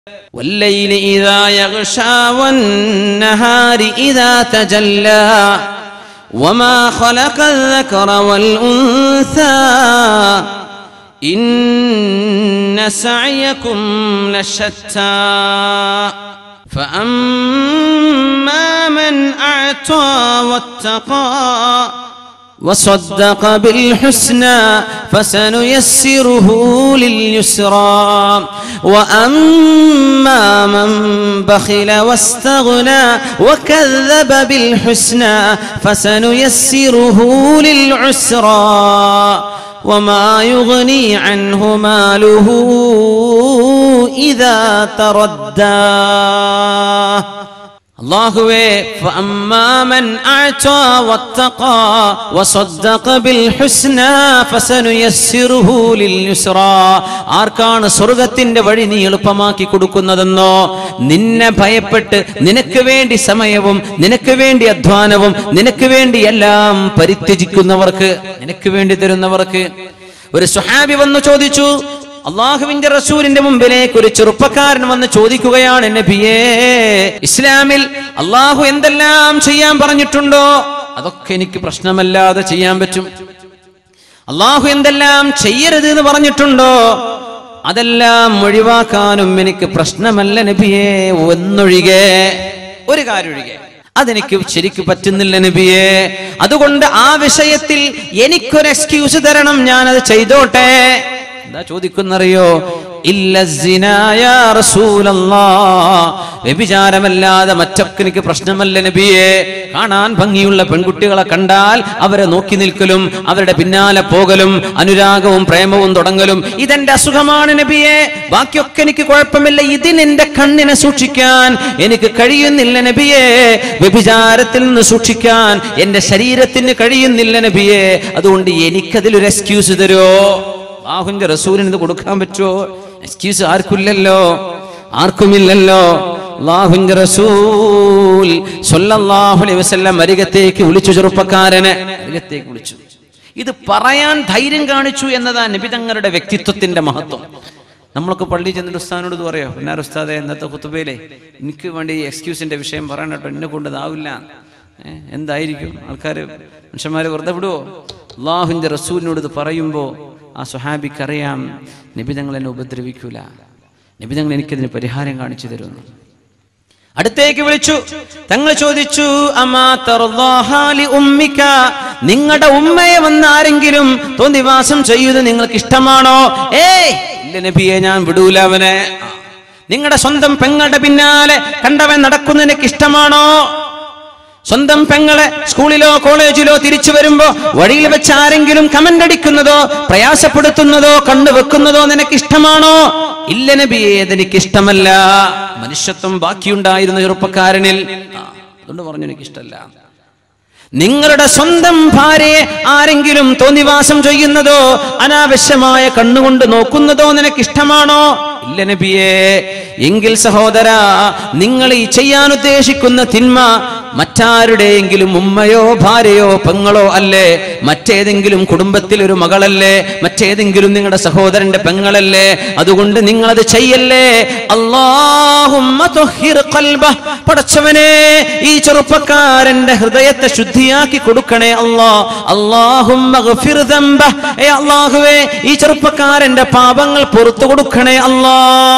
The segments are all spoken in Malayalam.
والليل إذا يغشى والنهار إذا تجلى وما خلق الذكر والأنثى إن سعيكم لشتى فأما من أعطى واتقى وصدق بالحسنى فسنيسره لليسرى واما من بخل واستغنى وكذب بالحسنى فسنيسره للعسرى وما يغني عنه ماله اذا تردى അള്ളാഹുവേ ഫഅമ്മാമൻ അഅ്താ വത്തഖാ വസദ്ദഖ ബിൽ ഹുസ്നാ ഫസനുയസ്സിറുഹു ലിൽ യുസ്റാ ആർക്കാണ് സ്വർഗത്തിന്റെ വഴി നീ എളുപ്പമാക്കി കൊടുക്കുന്നതെന്നോ നിന്നെ ഭയപ്പെട്ട് നിനക്ക് വേണ്ടി സമയവും നിനക്ക് വേണ്ടി അധ്വാനവും നിനക്ക് വേണ്ടി എല്ലാം പരിത്യജിക്കുന്നവർക്ക് നിനക്ക് വേണ്ടി തരുന്നവർക്ക് ഒരു സുഹാബി വന്നു ചോദിച്ചു അള്ളാഹുവിന്റെ റസൂലിന്റെ മുമ്പിലേക്ക് ഒരു ചെറുപ്പക്കാരൻ വന്ന് ചോദിക്കുകയാണ് നബിയേ ഇസ്ലാമിൽ അള്ളാഹു എന്തെല്ലാം ചെയ്യാൻ പറഞ്ഞിട്ടുണ്ടോ അതൊക്കെ എനിക്ക് പ്രശ്നമല്ലാതെ ചെയ്യാൻ പറ്റും അള്ളാഹു എന്തെല്ലാം ചെയ്യരുത് എന്ന് പറഞ്ഞിട്ടുണ്ടോ അതെല്ലാം ഒഴിവാക്കാനും എനിക്ക് പ്രശ്നമല്ല നബിയേ ഒന്നൊഴികെ ഒരു കാര്യം ഒഴികെ അതെനിക്ക് ശരിക്ക് പറ്റുന്നില്ല നബിയെ അതുകൊണ്ട് ആ വിഷയത്തിൽ എനിക്കൊരു എക്സ്ക്യൂസ് തരണം ഞാനത് ചെയ്തോട്ടെ എന്താ ചോദിക്കുന്നറിയോ ഇല്ല സിനായ റസൂലല്ലാ വ്യഭിചാരമല്ലാതെ മറ്റൊക്കെ എനിക്ക് പ്രശ്നമല്ല നബിയെ കാണാൻ ഭംഗിയുള്ള പെൺകുട്ടികളെ കണ്ടാൽ അവരെ നോക്കി നിൽക്കലും അവരുടെ പിന്നാലെ പോകലും അനുരാഗവും പ്രേമവും തുടങ്ങലും ഇതെന്റെ അസുഖമാണ് നബിയെ ബാക്കിയൊക്കെ എനിക്ക് കുഴപ്പമില്ല ഇതിനെന്റെ കണ്ണിനെ സൂക്ഷിക്കാൻ എനിക്ക് കഴിയുന്നില്ല നബിയെ വ്യഭിചാരത്തിൽ നിന്ന് സൂക്ഷിക്കാൻ എന്റെ ശരീരത്തിന് കഴിയുന്നില്ല നബിയെ അതുകൊണ്ട് എനിക്കതിലൊരു എക്സ്ക്യൂസ് തരുമോ അള്ളാഹുവിന്റെ റസൂലിന് ഇത് കൊടുക്കാൻ പറ്റുമോ എക്സ്ക്യൂസ് ആർക്കില്ലല്ലോ ആർക്കുമില്ലല്ലോ അള്ളാഹുവിന്റെ റസൂൽ സ്വല്ലല്ലാഹു അലൈഹി വസല്ലം അരികത്തേക്ക് വിളിച്ചു ചെറുപ്പക്കാരനെ അരികത്തേക്ക് വിളിച്ചു ഇത് പറയാൻ ധൈര്യം കാണിച്ചു എന്നതാണ് നബി തങ്ങളുടെ വ്യക്തിത്വത്തിന്റെ മഹത്വം നമ്മളൊക്കെ പള്ളി ചെന്നിട്ട് ഉസ്താദിനോട് ഇത് പറയോ പിന്നെ ഉസ്താദെ ഇന്നത്തെ കുത്തുബയിലെ എനിക്ക് വേണ്ടി എക്സ്ക്യൂസിന്റെ വിഷയം പറയണം കേട്ടോ എന്നെ കൊണ്ട് ഇതാവില്ല ഏ, എന്തായിരിക്കും ആൾക്കാർ മനുഷ്യന്മാരെ വെറുതെ വിടുവോ അള്ളാഹുവിന്റെ റസൂലിനോട് ഇത് പറയുമ്പോൾ ആ സുഹാബിക്കറിയാം നിബിതങ്ങൾ എന്നെ ഉപദ്രവിക്കൂല നിബിതങ്ങൾ എനിക്കതിന് പരിഹാരം കാണിച്ചു തരുന്നു അടുത്തേക്ക് വിളിച്ചു തങ്ങൾ ചോദിച്ചു അമാ തർദാഹാ ലി ഉമ്മിക നിങ്ങളുടെ ഉമ്മയെ വന്ന് ആരെങ്കിലും തോന്നിവാസം ചെയ്യുന്നത് നിങ്ങൾക്ക് ഇഷ്ടമാണോ ഏയ് ഇല്ല നബിയെ ഞാൻ വിടൂല അവനെ നിങ്ങളുടെ സ്വന്തം പെങ്ങളുടെ പിന്നാലെ കണ്ടവൻ നടക്കുന്നത് എനിക്ക് ഇഷ്ടമാണോ സ്വന്തം പെങ്ങളെ സ്കൂളിലോ കോളേജിലോ തിരിച്ചു വരുമ്പോ വഴിയിൽ വെച്ച് ആരെങ്കിലും കമന്റ് അടിക്കുന്നതോ പ്രയാസപ്പെടുത്തുന്നതോ കണ്ടുവെക്കുന്നതോ നിനക്ക് ഇഷ്ടമാണോ ഇല്ല നബിയെ അതെനിക്ക് ഇഷ്ടമല്ല മനുഷ്യത്വം ബാക്കിയുണ്ടായിരുന്ന ചെറുപ്പക്കാരനിൽ ആ, അതുകൊണ്ട് പറഞ്ഞു എനിക്ക് ഇഷ്ടമല്ല നിങ്ങളുടെ സ്വന്തം ഭാര്യയെ ആരെങ്കിലും തോന്നിവാസം ചെയ്യുന്നതോ അനാവശ്യമായ കണ്ണുകൊണ്ട് നോക്കുന്നതോ നിനക്ക് ഇഷ്ടമാണോ ഇല്ല നബിയേ എങ്കിൽ സഹോദര നിങ്ങൾ ഈ ചെയ്യാൻ ഉദ്ദേശിക്കുന്ന തിന്മ മറ്റാരുടെയെങ്കിലും ഉമ്മയോ ഭാര്യയോ പെങ്ങളോ അല്ലേ മറ്റേതെങ്കിലും കുടുംബത്തിൽ ഒരു മകളല്ലേ മറ്റേതെങ്കിലും നിങ്ങളുടെ സഹോദരന്റെ പെങ്ങളല്ലേ അതുകൊണ്ട് നിങ്ങൾ അത് ചെയ്യല്ലേ അല്ലാഹുമ്മ തുഹിർ ഖൽബഹ്. പടച്ചവനെ ഈ ചെറുപ്പക്കാരന്റെ ഹൃദയത്തെ ശുദ്ധിയാക്കി കൊടുക്കണേ അല്ലാ അല്ലാഹുമ്മ ഗഫിർ ദംബഹ്. ഏ അല്ലാഹുവേ ഈ ചെറുപ്പക്കാരന്റെ പാപങ്ങൾ പുറത്തു കൊടുക്കണേ അല്ലാ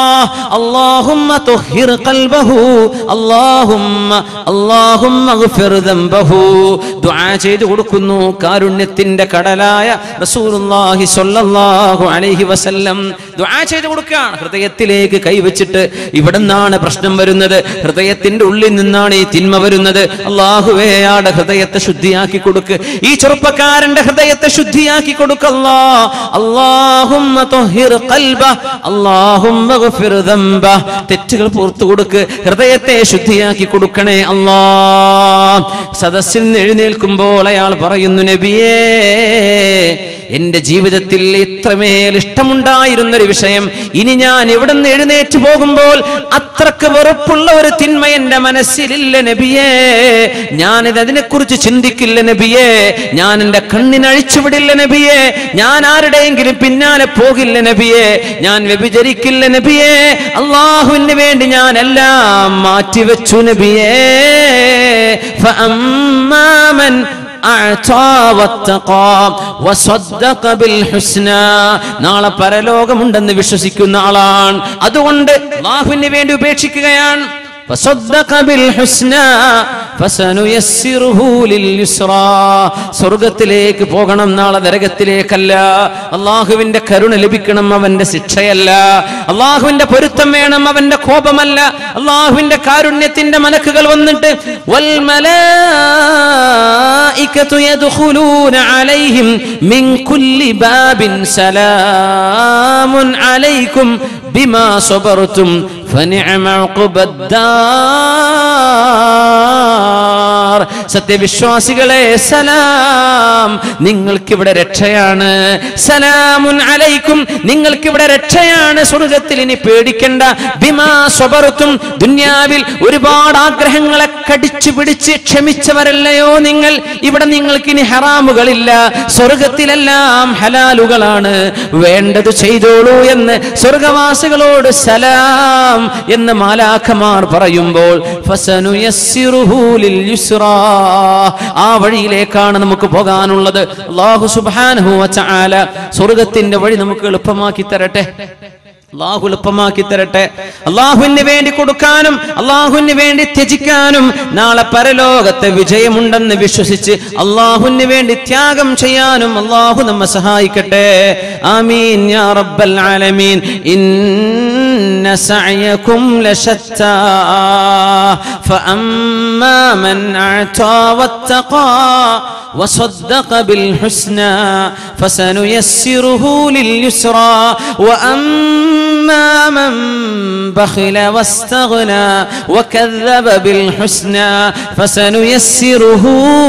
അല്ലാഹുമ്മ തുഹിർ ഖൽബഹു അല്ലാഹുമ്മ അല്ലാഹുമ്മ ഗഫിർ ദംബഹു ദുആ ചെയ്തു കൊടുക്കുന്നു കാരുണ്യത്തിന്റെ കടലായ റസൂലുള്ളാഹി സ്വല്ലല്ലാഹു അലൈഹി വസല്ലം ദുആ ചെയ്തു കൊടുക്കുകയാണ് ഹൃദയത്തിലേക്ക് കൈവച്ചിട്ട് ഇവിടെ നിന്നാണ് പ്രശ്നം വരുന്നത് ഹൃദയത്തിന്റെ ഉള്ളിൽ നിന്നാണ് ഈ തിന്മ വരുന്നത് അള്ളാഹുവേ ആടെ ഹൃദയത്തെ ശുദ്ധിയാക്കി കൊടുക്ക് ഈ ചെറുപ്പക്കാരന്റെ ഹൃദയത്തെ ശുദ്ധിയാക്കി കൊടുക്കല്ലാ അല്ലാഹുമ്മ തുഹിർ ഖൽബ അല്ലാഹുമ്മ ഗഫിർ ദംബ തെറ്റുകൾ പുറത്തു കൊടുക്ക് ഹൃദയത്തെ ശുദ്ധിയാക്കി കൊടുക്കണേ അല്ലാ സദസ്സിൽ നിന്ന് എഴുന്നേൽക്കുമ്പോൾ അയാൾ പറയുന്നു നബിയേ എന്റെ ജീവിതത്തിൽ ഇത്രമേൽ ഇഷ്ടമുണ്ടായിരുന്ന ഒരു വിഷയം ഇനി ഞാൻ ഇവിടെ നിന്ന് എഴുന്നേറ്റ് പോകുമ്പോൾ അത്രക്ക് വെറുപ്പുള്ള ഒരു തിന്മ എന്റെ മനസ്സിലില്ല നബിയേ ഞാനിത് അതിനെക്കുറിച്ച് ചിന്തിക്കില്ല നബിയേ ഞാൻ എന്റെ കണ്ണിനഴിച്ചുവിടില്ല നബിയേ ഞാൻ ആരുടെയെങ്കിലും പിന്നാലെ പോകില്ല നബിയേ ഞാൻ വ്യഭിചരിക്കില്ല നബിയേ അള്ളാഹുവിന് വേണ്ടി ഞാൻ എല്ലാം മാറ്റിവെച്ചു നബിയേ فأما من أعطى واتقى وصدق بالحسنى നാളെ പരലോകമുണ്ടെന്ന് വിശ്വസിക്കുന്ന ആളാണ് അതുകൊണ്ട് അള്ളാഹുവിന് വേണ്ടി ഉപേക്ഷിക്കുകയാണ് فصدق بالحسنى فسنيسره لليسرى സ്വർഗത്തിലേക്ക് പോകണം നാളെ നരകത്തിലേക്കല്ല അള്ളാഹുവിന്റെ കരുണ ലഭിക്കണം അവന്റെ ശിക്ഷയല്ല അള്ളാഹുവിന്റെ പൊരുത്തം വേണം അവന്റെ കോപമല്ല അള്ളാഹുവിന്റെ കാരുണ്യത്തിന്റെ മലക്കുകൾ വന്നിട്ട് والملائكة يدخلون عليهم من كل باب سلام عليكم بما صبرتم فنعم عقب الدار സത്യവിശ്വാസികളെ സലാം നിങ്ങൾക്കിവിടെ രക്ഷയാണ് സലാമുൻ അലൈക്കും നിങ്ങൾക്കിവിടെ രക്ഷയാണ് സ്വർഗത്തിൽ ഇനി പേടിക്കണ്ട ബിമാ സ്വബർത്തും ദുന്യാവിൽ ഒരുപാട് ആഗ്രഹങ്ങളെ കടിച്ചു പിടിച്ച് ക്ഷമിച്ചവരല്ലയോ നിങ്ങൾ ഇവിടെ നിങ്ങൾക്ക് ഇനി ഹറാമുകളില്ല സ്വർഗത്തിലെല്ലാം ഹലാലുകളാണ് വേണ്ടത് ചെയ്തോളൂ എന്ന് സ്വർഗവാസികളോട് സലാം എന്ന് മാലാഖമാർ പറയുമ്പോൾ ഫസനുയസ്സിറുഹു ലിൽ യുസ്റാ. ആ വഴിയിലേക്കാണ് നമുക്ക് പോകാനുള്ളത് അല്ലാഹു സുബ്ഹാനഹു വതആല സ്വർഗത്തിന്റെ വഴി നമുക്ക് എളുപ്പമാക്കി തരട്ടെ അള്ളാഹു എളുപ്പമാക്കി തരട്ടെ അള്ളാഹുവിന് വേണ്ടി കൊടുക്കാനും അള്ളാഹുവിന് വേണ്ടി ത്യജിക്കാനും നാളെ പരലോകത്തെ വിജയമുണ്ടെന്ന് വിശ്വസിച്ച് അള്ളാഹുവിന് വേണ്ടി ത്യാഗം ചെയ്യാനും അള്ളാഹു നമ്മെ സഹായിക്കട്ടെ ആമീൻ യാ റബ്ബൽ ആലമീൻ ഇന്ന സഅയകും ലശത്താ فأما من أعطى واتقى وصدق بالحسنى فسنيسره لليسرى وأما من بخل واستغنى وكذب بالحسنى فسنيسره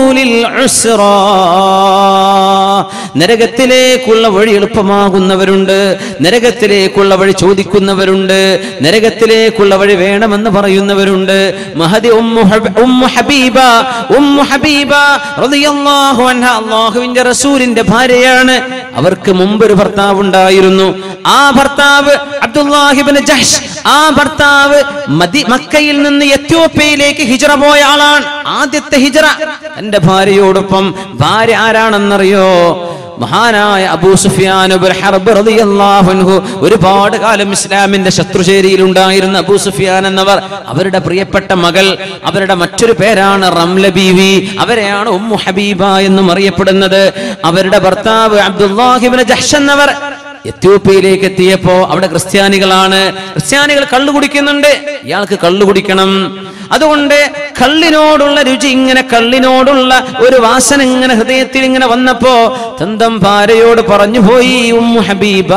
للعسرى നരകത്തിലേക്കുള്ള വഴി എളുപ്പമാകുന്നവരുണ്ട് നരകത്തിലേക്കുള്ള വഴി ചോദിക്കുന്നവരുണ്ട് നരകത്തിലേക്കുള്ള വഴി വേണമെന്ന് പറയുന്നവരുണ്ട് മഹദി ഉമ്മു ഹബ- ഉമ്മു ഹബീബ ഉമ്മു ഹബീബ റളിയല്ലാഹു അൻഹ അല്ലാഹുവിന്റെ റസൂലിന്റെ ഭാര്യയാണ് അവർക്ക് മുമ്പ് ഒരു ഭർത്താവ് ഉണ്ടായിരുന്നു ആ ഭർത്താവ് അബ്ദുല്ലാഹിബിന് ജഹ്ഷ് ആ ഭർത്താവ് മദി മക്കയിൽ നിന്ന് എത്യോപ്യയിലേക്ക് ഹിജറ പോയ ആളാണ് ആദ്യത്തെ ഹിജറ എന്റെ ഭാര്യയോടൊപ്പം ഭാര്യ ആരാണെന്നറിയോ മഹാനായ അബൂ സുഫിയാൻ ഇബ്നു ഹർബ് റളിയല്ലാഹു അൻഹു ഒരുപാട് കാലം ഇസ്ലാമിന്റെ ശത്രുചേരിയിൽ ഉണ്ടായിരുന്ന അബൂ സുഫിയാൻ എന്നവർ അവരുടെ പ്രിയപ്പെട്ട മകൾ അവരുടെ മറ്റൊരു പേരാണ് റംല ബീവി അവരെയാണ് ഉമ്മു ഹബീബ എന്നും അറിയപ്പെടുന്നത് അവരുടെ ഭർത്താവ് അബ്ദുല്ലാഹിബ്നു ജഹ്ഷ് എന്നവർ എത്യോപ്യയിലേക്ക് എത്തിയപ്പോ അവിടെ ക്രിസ്ത്യാനികളാണ് ക്രിസ്ത്യാനികൾ കള്ളു കുടിക്കുന്നുണ്ട് ഇയാൾക്ക് കള്ളു കുടിക്കണം അതുകൊണ്ട് കള്ളിനോടുള്ള രുചി ഇങ്ങനെ കള്ളിനോടുള്ള ഒരു വാസന ഇങ്ങനെ ഹൃദയത്തിൽ ഇങ്ങനെ വന്നപ്പോ തന്തം ഭാര്യയോട് പറഞ്ഞു പോയി ഉമ്മു ഹബീബ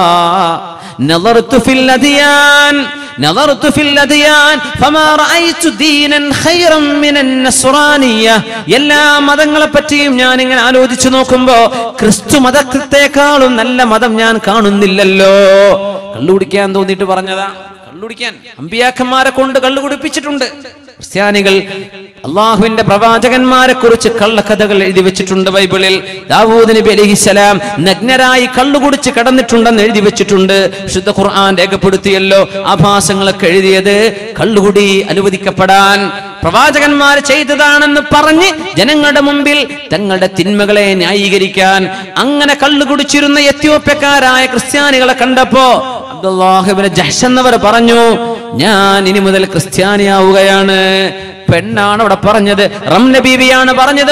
نظرت في الأديان نظرت في الأديان فما رأيت دينا خيرا من النصرانية എല്ലാ മതങ്ങളെ പറ്റിയും ഞാൻ ഇങ്ങനെ ആലോചിച്ചു നോക്കുമ്പോ ക്രിസ്തു മതത്തെക്കാളും നല്ല മതം ഞാൻ കാണുന്നില്ലല്ലോ കള്ളുകുടിക്കാൻ തോന്നിയിട്ട് പറഞ്ഞതാ കള്ളുകുടിക്കാൻ അമ്പിയാക്കന്മാരെ കൊണ്ട് കള്ളു കുടിപ്പിച്ചിട്ടുണ്ട് ക്രിസ്ത്യാനികൾ അള്ളാഹുവിന്റെ പ്രവാചകന്മാരെ കുറിച്ച് കള്ളക്കഥകൾ എഴുതി വെച്ചിട്ടുണ്ട് ബൈബിളിൽ ദാവൂദ് നബി അലഹിസലാം നഗ്നരായി കള്ളുകുടിച്ച് കടന്നിട്ടുണ്ടെന്ന് എഴുതി വെച്ചിട്ടുണ്ട് ശുദ്ധ ഖുർആൻ രേഖപ്പെടുത്തിയല്ലോ ആഭാസങ്ങളൊക്കെ എഴുതിയത് കള്ളുകുടി അനുവദിക്കപ്പെടാൻ പ്രവാചകന്മാർ ചെയ്തതാണെന്ന് പറഞ്ഞ് ജനങ്ങളുടെ മുമ്പിൽ തങ്ങളുടെ തിന്മകളെ ന്യായീകരിക്കാൻ അങ്ങനെ കള്ളുകുടിച്ചിരുന്ന എത്യോപ്യക്കാരായ ക്രിസ്ത്യാനികളെ കണ്ടപ്പോ അബ്ദുല്ലാഹിബിന് ജഹ്ഷ് എന്നവർ പറഞ്ഞു ഞാൻ ഇനി മുതൽ ക്രിസ്ത്യാനിയാവുകയാണ് പെണ്ണാണ് അവിടെ പറഞ്ഞത് റംല ബീവിയാണ് പറഞ്ഞത്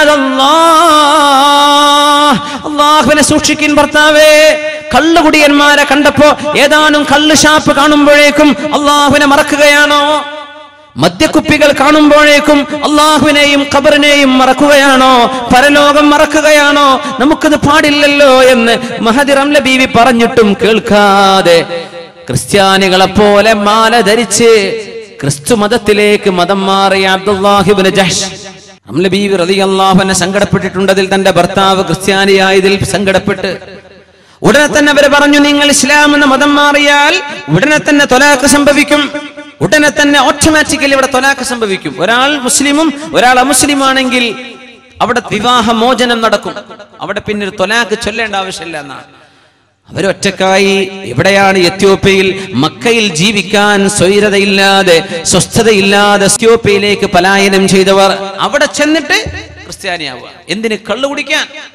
മആദല്ലാഹ്. അള്ളാഹുവിനെ സൂക്ഷിക്കിൻ ഭർത്താവേ കള്ളുകുടിയന്മാരെ കണ്ടപ്പോ ഏതാനും കള്ള് ഷാപ്പ് കാണുമ്പോഴേക്കും അള്ളാഹുവിനെ മറക്കുകയാണോ മദ്യക്കുപ്പികൾ കാണുമ്പോഴേക്കും അള്ളാഹുവിനെയും ഖബറിനെയും മറക്കുകയാണോ പരലോകം മറക്കുകയാണോ നമുക്കത് പാടില്ലല്ലോ എന്ന് മഹദി റംല ബീവി പറഞ്ഞിട്ടും കേൾക്കാതെ ക്രിസ്ത്യാനികളെ പോലെ മാല ധരിച്ച് ക്രിസ്തു മതത്തിലേക്ക് മതം മാറിയ അബ്ദുല്ലാഹിബിന് ജഹ്ഷ് റംല ബീവി റളിയല്ലാഹുവിനെ സങ്കടപ്പെട്ടിട്ടുണ്ട് അതിൽ തന്റെ ഭർത്താവ് ക്രിസ്ത്യാനിയായതിൽ സങ്കടപ്പെട്ട് ഉടനെ തന്നെ അവര് പറഞ്ഞു നിങ്ങൾ ഇസ്ലാം എന്ന മതം മാറിയാൽ ഉടനെ തന്നെ തൊലാക്ക് സംഭവിക്കും ഉടനെ തന്നെ ഓട്ടോമാറ്റിക്കലി ഇവിടെ തൊലാക്ക് സംഭവിക്കും ഒരാൾ മുസ്ലിമും ഒരാൾ അമുസ്ലിമാണെങ്കിൽ അവിടെ വിവാഹ മോചനം നടക്കും അവിടെ പിന്നെ ഒരു തൊലാക്ക് ചൊല്ലേണ്ട ആവശ്യമില്ല എന്നാണ് അവരൊറ്റക്കായി എവിടെയാണ് എത്യോപ്യയിൽ മക്കയിൽ ജീവിക്കാൻ സ്വൈരതയില്ലാതെ സ്വസ്ഥതയില്ലാതെ എത്യോപ്യയിലേക്ക് പലായനം ചെയ്തവർ അവിടെ ചെന്നിട്ട് ക്രിസ്ത്യാനിയാവുക എന്തിന് കള്ളു കുടിക്കാൻ